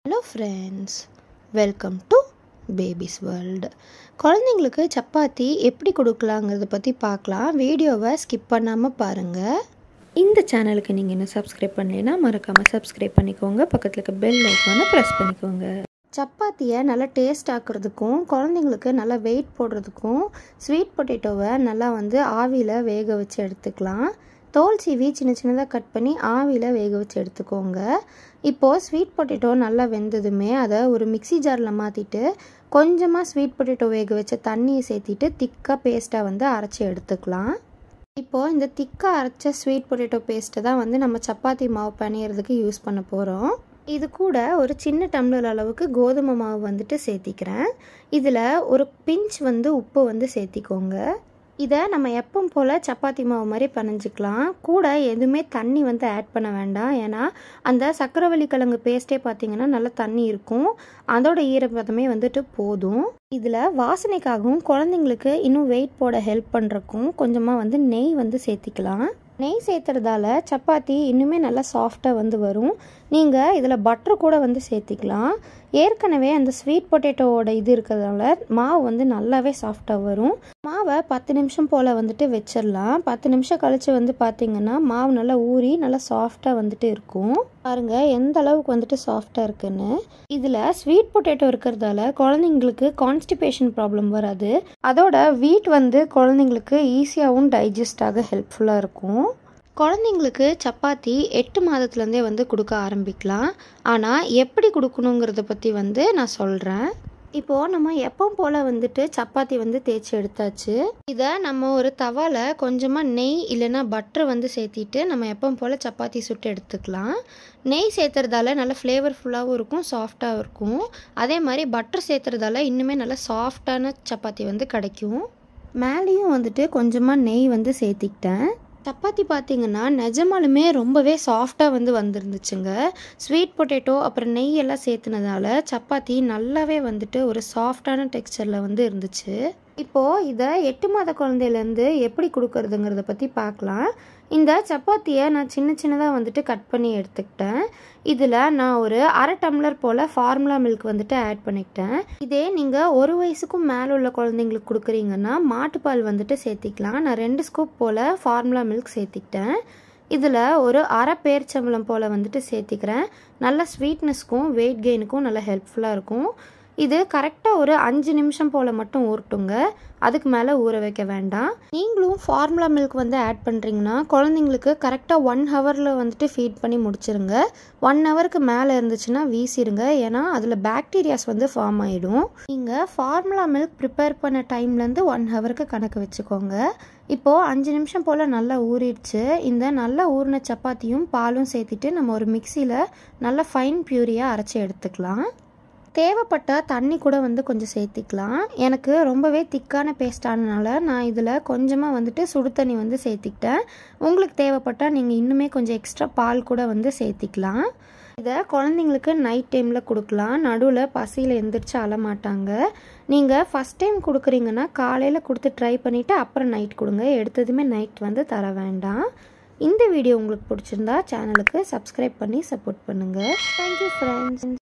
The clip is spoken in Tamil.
hello friends welcome to baby's world குழந்தைங்களுக்கு சப்பாத்தி எப்படி கொடுக்கலாங்கிறத பற்றி பார்க்கலாம் வீடியோவை ஸ்கிப் பண்ணாமல் பாருங்கள் இந்த சேனலுக்கு நீங்கள் இன்னும் சப்ஸ்கிரைப் பண்ணலைன்னா மறக்காமல் சப்ஸ்கிரைப் பண்ணிக்கோங்க பக்கத்தில் இருக்க பெல் ஐக்கானை ப்ரெஸ் பண்ணிக்கோங்க சப்பாத்தியை நல்லா டேஸ்ட் ஆக்குறதுக்கும் குழந்தைங்களுக்கு நல்லா வெயிட் போடுறதுக்கும் ஸ்வீட் பொட்டேட்டோவை நல்லா வந்து ஆவியில் வேக வச்சு எடுத்துக்கலாம் தோல் சீவி சின்ன சின்னதாக கட் பண்ணி ஆவியில் வேக வச்சு எடுத்துக்கோங்க இப்போது ஸ்வீட் பொட்டேட்டோ நல்லா வெந்ததுமே அதை ஒரு மிக்சி ஜாரில் மாற்றிட்டு கொஞ்சமாக ஸ்வீட் பொட்டேட்டோ வேக வச்ச தண்ணியை சேர்த்திட்டு திக்காக பேஸ்ட்டாக வந்து அரைச்சி எடுத்துக்கலாம் இப்போது இந்த திக்காக அரைச்ச ஸ்வீட் பொட்டேட்டோ பேஸ்ட்டை தான் வந்து நம்ம சப்பாத்தி மாவு பிணையிறதுக்கு யூஸ் பண்ண போகிறோம் இது கூட ஒரு சின்ன டம்ளர் அளவுக்கு கோதுமை மாவு வந்துட்டு சேர்த்திக்கிறேன் இதில் ஒரு பிஞ்ச் வந்து உப்பு வந்து சேர்த்திக்கோங்க இதை நம்ம எப்பவும் போல் சப்பாத்தி மாவு மாதிரி பிணைஞ்சிக்கலாம் கூட எதுவுமே தண்ணி வந்து ஆட் பண்ண வேண்டாம் ஏன்னா அந்த சக்கரவள்ளி கிழங்கு பேஸ்ட்டே பார்த்தீங்கன்னா நல்லா தண்ணி இருக்கும் அதோட ஈரப்பதமே வந்துட்டு போதும் இதில் வாசனைக்காகவும் குழந்தைங்களுக்கு இன்னும் வெயிட் போட ஹெல்ப் பண்ணுறக்கும் கொஞ்சமாக வந்து நெய் வந்து சேர்த்திக்கலாம் நெய் சேர்த்துறதால சப்பாத்தி இன்னுமே நல்லா சாஃப்டாக வந்து வரும் நீங்கள் இதில் பட்டர் கூட வந்து சேர்த்திக்கலாம் ஏற்கனவே அந்த ஸ்வீட் பொட்டேட்டோவோட இது இருக்கிறதால மாவு வந்து நல்லாவே சாஃப்டாக வரும் மாவை பத்து நிமிஷம் போல் வந்துட்டு வச்சிடலாம் பத்து நிமிஷம் கழித்து வந்து பார்த்திங்கன்னா மாவு நல்லா ஊறி நல்லா சாஃப்டாக வந்துட்டு இருக்கும் பாருங்கள் எந்த அளவுக்கு வந்துட்டு சாஃப்டாக இருக்குன்னு இதில் ஸ்வீட் பொட்டேட்டோ இருக்கிறதால குழந்தைங்களுக்கு கான்ஸ்டிபேஷன் ப்ராப்ளம் வராது அதோட வீட் வந்து குழந்தைங்களுக்கு ஈஸியாகவும் டைஜஸ்ட் ஆக ஹெல்ப்ஃபுல்லாக இருக்கும் குழந்தைங்களுக்கு சப்பாத்தி எட்டு மாதத்துலேருந்தே வந்து கொடுக்க ஆரம்பிக்கலாம் ஆனால் எப்படி கொடுக்கணுங்கிறத பற்றி வந்து நான் சொல்கிறேன் இப்போது நம்ம எப்பவும் போல் வந்துட்டு சப்பாத்தி வந்து தேய்ச்சி எடுத்தாச்சு இதை நம்ம ஒரு தவாவில் கொஞ்சமாக நெய் இல்லைன்னா பட்டர் வந்து சேர்த்திட்டு நம்ம எப்பவும் போல் சப்பாத்தி சுட்டு எடுத்துக்கலாம் நெய் சேர்த்துறதால நல்லா ஃப்ளேவர்ஃபுல்லாகவும் இருக்கும் சாஃப்டாகவும் இருக்கும் அதே மாதிரி பட்டர் சேர்த்துறதால இன்னுமே நல்லா சாஃப்டான சப்பாத்தி வந்து கிடைக்கும் மேலேயும் வந்துட்டு கொஞ்சமாக நெய் வந்து சேர்த்திக்கிட்டேன் சப்பாத்தி பார்த்திங்கன்னா நிஜமாலுமே ரொம்பவே சாஃப்டாக வந்து வந்துருந்துச்சுங்க ஸ்வீட் பொட்டேட்டோ அப்புறம் நெய் எல்லாம் சேர்த்துனதால சப்பாத்தி நல்லாவே வந்துட்டு ஒரு சாஃப்டான டெக்ஸ்சரில் வந்து இருந்துச்சு இப்போது இதை எட்டு மாத குழந்தையிலேருந்து எப்படி கொடுக்கறதுங்கிறத பற்றி பார்க்கலாம் இந்த சப்பாத்தியை நான் சின்ன சின்னதாக வந்துட்டு கட் பண்ணி எடுத்துக்கிட்டேன் இதில் நான் ஒரு அரை டம்ளர் போல் ஃபார்முலா மில்க் வந்துட்டு ஆட் பண்ணிக்கிட்டேன் இதே நீங்கள் ஒரு வயசுக்கும் மேலே உள்ள குழந்தைங்களுக்கு கொடுக்குறீங்கன்னா மாட்டுப்பால் வந்துட்டு சேர்த்திக்கலாம் நான் ரெண்டு ஸ்கூப் போல் ஃபார்முலா மில்க் சேர்த்திக்கிட்டேன் இதில் ஒரு அரை பேர்ச்சம்பளம் போல் வந்துட்டு சேர்த்திக்கிறேன் நல்ல ஸ்வீட்னஸ்க்கும் வெயிட் கெயினுக்கும் நல்ல ஹெல்ப்ஃபுல்லாக இருக்கும் இது கரெக்டாக ஒரு அஞ்சு நிமிஷம் போல் மட்டும் ஊறட்டுங்க அதுக்கு மேலே ஊற வைக்க வேண்டாம் நீங்களும் ஃபார்முலா மில்க் வந்து ஆட் பண்ணுறீங்கன்னா குழந்தைங்களுக்கு கரெக்டாக ஒன் ஹவரில் வந்துட்டு ஃபீட் பண்ணி முடிச்சிருங்க ஒன் ஹவருக்கு மேலே இருந்துச்சுன்னா வீசிடுங்க ஏன்னா அதில் பாக்டீரியாஸ் வந்து ஃபார்ம் ஆகிடும் நீங்கள் ஃபார்முலா மில்க் ப்ரிப்பேர் பண்ண டைம்லேருந்து ஒன் ஹவருக்கு கணக்கு வச்சுக்கோங்க இப்போது அஞ்சு நிமிஷம் போல் நல்லா ஊறிடுச்சு இந்த நல்லா ஊறின சப்பாத்தியும் பாலும் சேர்த்துட்டு நம்ம ஒரு மிக்சியில் நல்லா ஃபைன் பியூரியாக அரைச்சி எடுத்துக்கலாம் தேவைப்பட்டால் தண்ணி கூட வந்து கொஞ்சம் சேர்த்திக்கலாம் எனக்கு ரொம்பவே திக்கான பேஸ்டானனால நான் இதில் கொஞ்சமாக வந்துட்டு சுடு தண்ணி வந்து சேர்த்திக்கிட்டேன் உங்களுக்கு தேவைப்பட்டால் நீங்கள் இன்னுமே கொஞ்சம் எக்ஸ்ட்ரா பால் கூட வந்து சேர்த்திக்கலாம் இதை குழந்தைங்களுக்கு நைட் டைமில் கொடுக்கலாம் நடுவில் பசியில் எந்திரிச்சு அழமாட்டாங்க நீங்கள் ஃபஸ்ட் டைம் கொடுக்குறீங்கன்னா காலையில் கொடுத்து ட்ரை பண்ணிவிட்டு அப்புறம் நைட் கொடுங்க எடுத்ததுமே நைட் வந்து தர வேண்டாம் இந்த வீடியோ உங்களுக்கு பிடிச்சிருந்தா சேனலுக்கு சப்ஸ்கிரைப் பண்ணி சப்போர்ட் பண்ணுங்கள் தேங்க்யூ ஃப்ரெண்ட்ஸ்